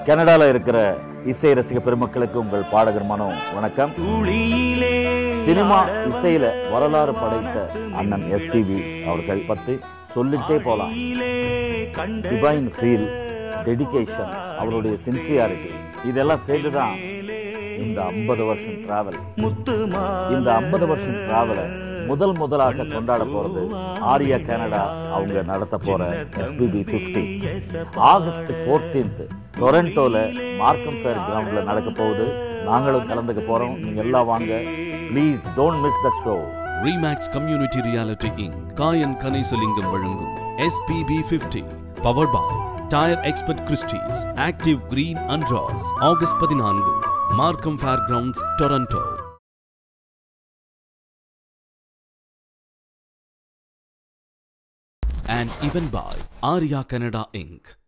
கனடால இருக்கிற இசை ரசிக பெருமக்களுக்கு உங்கள் பாடகர் மனோ வணக்கம் சினிமா இசையில வரலாறு படைத்த அண்ணன் எஸ்பிபி அவர்கள் பத்தி சொல்லிட்டே போலாம் டிவைன் ஃபீல் டெடிகேஷன் அவருடைய சின்சியாரிட்டி இதெல்லாம் சேர்ந்துதான் இந்த ஐம்பது வருஷம் டிராவல் இந்த ஐம்பது வருஷம் டிராவலை முதல் முதலாக கொண்டாட போறது ஆரியா கனடா அவங்க நடத்த போற எஸ்பிபி பிப்டி ஆகஸ்ட் ஃபோர்டீன்த் டொரண்டோல மார்க்கம் ஃபேர் கிரவுண்ட்ல நடக்க போகுது நாங்களும் கலந்துக்க போறோம் நீங்க எல்லாம் வாங்க please don't miss the show Remax community realty Inc Gayan Ganeshalingam வழங்கும் SPB fifty powered by tyre expert Christie's active green and Ross August பதினான்கு Markham fair grounds Toronto and even by Arya Canada Inc.